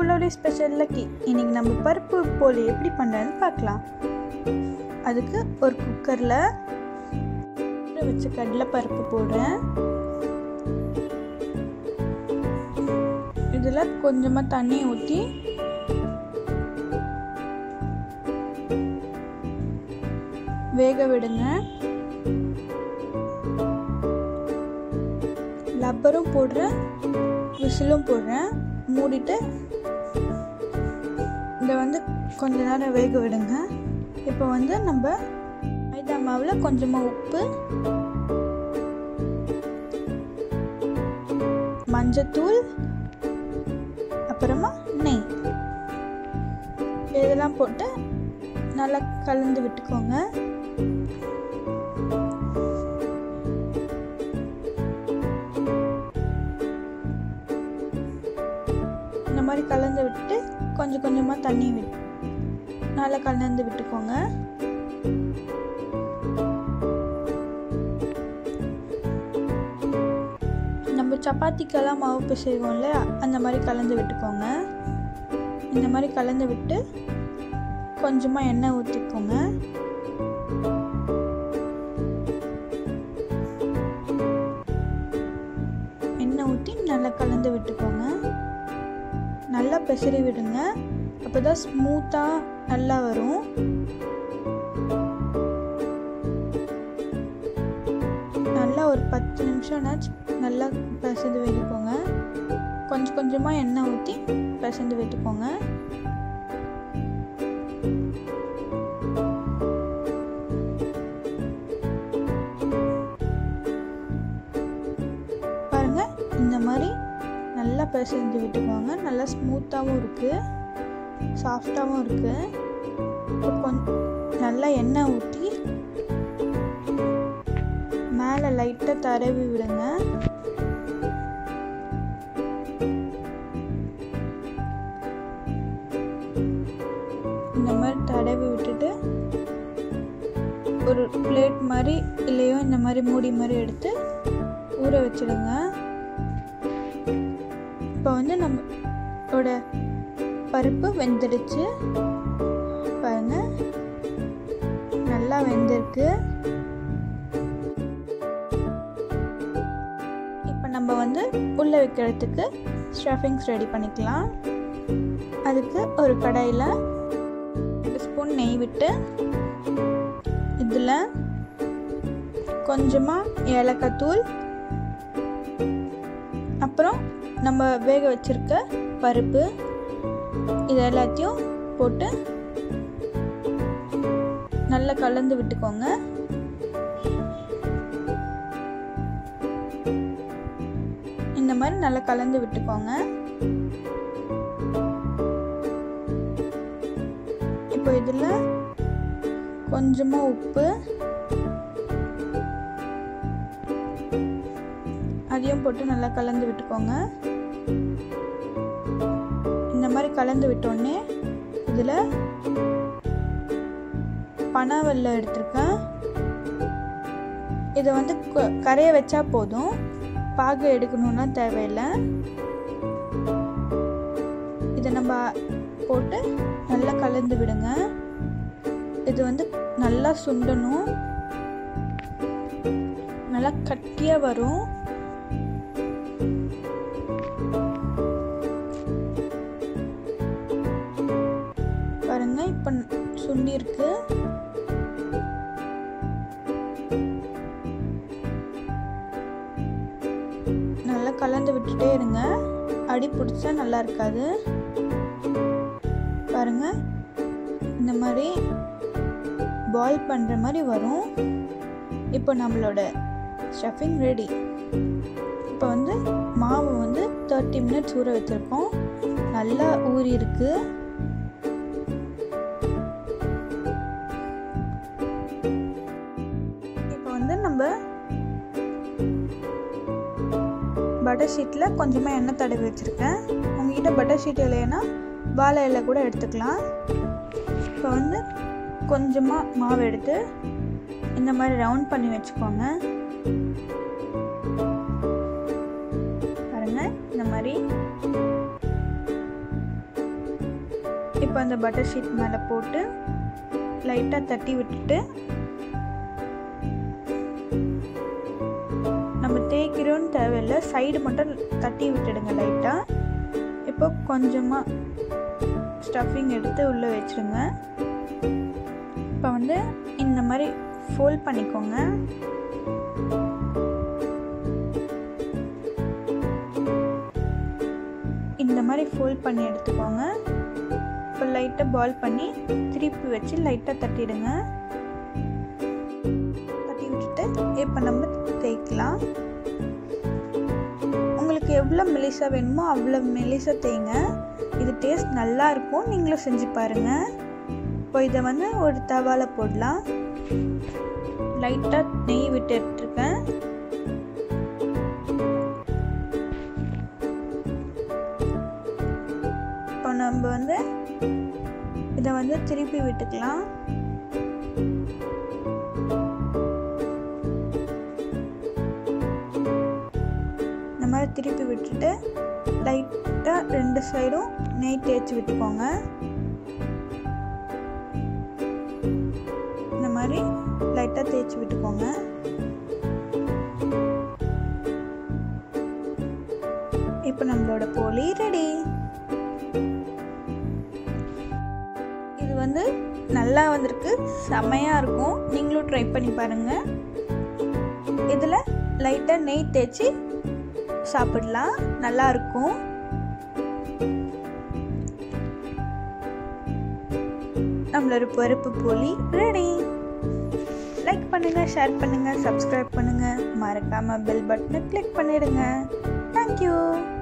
lovely special lucky இன்னைக்கு நம்ம பருப்பு போலி எப்படி பண்ணுறதுன்னு பார்க்கலாம் அதுக்கு ஒரு குக்கரில் ஊற வச்ச கடலை பருப்பு போடுறேன் இதில் கொஞ்சமாக தண்ணி ஊற்றி வேக விடுங்க லப்பரும் போடுறேன் விசிலும் போடுறேன் மூடிட்டு இதை வந்து கொஞ்ச நேரம் வேக விடுங்க இப்போ வந்து நம்ம மைதா மாவில் கொஞ்சமாக உப்பு மஞ்சத்தூள் அப்புறமா நெய் இதெல்லாம் போட்டு நல்லா கலந்து விட்டுக்கோங்க இந்த மாதிரி கலந்து விட்டு கொஞ்சம் கொஞ்சமாக தண்ணி விட்டு நல்லா கலந்து விட்டுக்கோங்க நம்ம சப்பாத்திக்கெல்லாம் மாவு பிசைவோம் இல்லையா அந்த மாதிரி கலந்து விட்டுக்கோங்க இந்த மாதிரி கலந்து விட்டு கொஞ்சமாக எண்ணெய் ஊற்றிக்கோங்க எண்ணெய் ஊற்றி நல்லா கலந்து விட்டுக்கோங்க நல்லா பெசரி விடுங்க அப்போ தான் ஸ்மூத்தாக நல்லா வரும் நல்லா ஒரு பத்து நிமிஷம்னாச்சு நல்லா பிசைந்து விட்டுக்கோங்க கொஞ்சம் கொஞ்சமாக எண்ணெய் ஊற்றி பிசைந்து விட்டுக்கோங்க பாருங்க இந்த மாதிரி நல்லா பிசைஞ்சு விட்டுக்கோங்க நல்லா ஸ்மூத்தாகவும் இருக்குது சாஃப்டாகவும் இருக்குது இப்போ கொஞ்சம் நல்லா எண்ணெய் ஊற்றி மேலே லைட்டாக தடவி விடுங்க இந்த மாதிரி தடவி விட்டுட்டு ஒரு பிளேட் மாதிரி இல்லையோ இந்த மாதிரி மூடி மாதிரி எடுத்து ஊற வச்சிடுங்க இப்போ வந்து நம்மளோட பருப்பு வெந்துடுச்சு பாருங்க நல்லா வெந்திருக்கு இப்போ நம்ம வந்து உள்ளே வைக்கிறதுக்கு ஸ்டஃபிங்ஸ் ரெடி பண்ணிக்கலாம் அதுக்கு ஒரு கடாயில் ரெண்டு ஸ்பூன் நெய் விட்டு இதில் கொஞ்சமாக ஏலக்காய் தூள் அப்புறம் நம்ம வேக வச்சிருக்க பருப்பு இது எல்லாத்தையும் போட்டு நல்லா கலந்து விட்டுக்கோங்க இந்த மாதிரி நல்லா கலந்து விட்டுக்கோங்க இப்போ இதில் கொஞ்சமாக உப்பு அதையும் போட்டு நல்லா கலந்து விட்டுக்கோங்க இந்த மாதிரி கலந்து விட்டோடனே இதில் பனாவெல்லம் எடுத்திருக்கேன் இதை வந்து கரைய வச்சா போதும் பாகு எடுக்கணும்னா தேவையில்லை இதை நம்ம போட்டு நல்லா கலந்து விடுங்க இது வந்து நல்லா சுண்டணும் நல்லா கட்டியாக வரும் பாருங்க இப்போ சுண்டி இருக்கு நல்லா கலந்து விட்டுட்டே இருங்க அடி பிடிச்சா நல்லா இருக்காது பாருங்க இந்த மாதிரி பாயில் பண்ணுற மாதிரி வரும் இப்போ நம்மளோட ஸ்டஃபிங் ரெடி இப்போ வந்து மாவு வந்து தேர்ட்டி மினிட்ஸ் ஊற வச்சுருக்கோம் நல்லா ஊறி இருக்குது இப்போ வந்து நம்ம பட்டர் ஷீட்டில் கொஞ்சமாக எண்ணெய் தடவி வச்சுருக்கேன் உங்ககிட்ட பட்டர் ஷீட் இல்லைன்னா வாழை இலை கூட எடுத்துக்கலாம் இப்போ வந்து கொஞ்சமாக மாவு எடுத்து இந்த மாதிரி ரவுண்ட் பண்ணி வச்சுக்கோங்க பாருங்கள் இந்த மாதிரி இப்போ அந்த பட்டர் ஷீட் மேலே போட்டு லைட்டாக தட்டி விட்டுட்டு நம்ம தேய்க்கிறோன்னு தேவையில்லை சைடு மட்டும் தட்டி விட்டுடுங்க லைட்டாக இப்போ கொஞ்சமாக ஸ்டஃபிங் எடுத்து உள்ளே வச்சுருங்க இப்போ வந்து இந்த மாதிரி ஃபோல்ட் பண்ணிக்கோங்க இந்த மாதிரி ஃபோல்ட் பண்ணி எடுத்துக்கோங்க இப்போ லைட்டாக பால் பண்ணி திருப்பி வச்சு லைட்டாக தட்டிடுங்க தட்டி விட்டுட்டு இப்போ நம்ம தேய்க்கலாம் உங்களுக்கு எவ்வளோ மெலிசா வேணுமோ அவ்வளோ மெலிசா தேய்ங்க இது டேஸ்ட் நல்லா இருக்கும் நீங்களும் செஞ்சு பாருங்கள் இப்போ இதை வந்து ஒரு தவாவில் போடலாம் லைட்டாக நெய் விட்டு எடுத்துருக்கேன் இப்போ நம்ம வந்து இதை வந்து திருப்பி விட்டுக்கலாம் இந்த மாதிரி திருப்பி விட்டுட்டு லைட்டாக ரெண்டு சைடும் நெய் தேய்ச்சி விட்டுக்கோங்க இந்த மாதிரி லைட்டாக தேய்ச்சி விட்டுக்கோங்க இப்போ நம்மளோட போலி ரெடி இது வந்து நல்லா வந்திருக்கு செமையாக இருக்கும் நீங்களும் ட்ரை பண்ணி பாருங்கள் இதில் லைட்டாக நெய் தேய்ச்சி சாப்பிடலாம் நல்லா இருக்கும் நம்மளோட பருப்பு போலி ரெடி லைக் பண்ணுங்கள் ஷேர் பண்ணுங்கள் சப்ஸ்கிரைப் பண்ணுங்கள் மறக்காமல் பெல் பட்டனை கிளிக் பண்ணிடுங்க தேங்க்யூ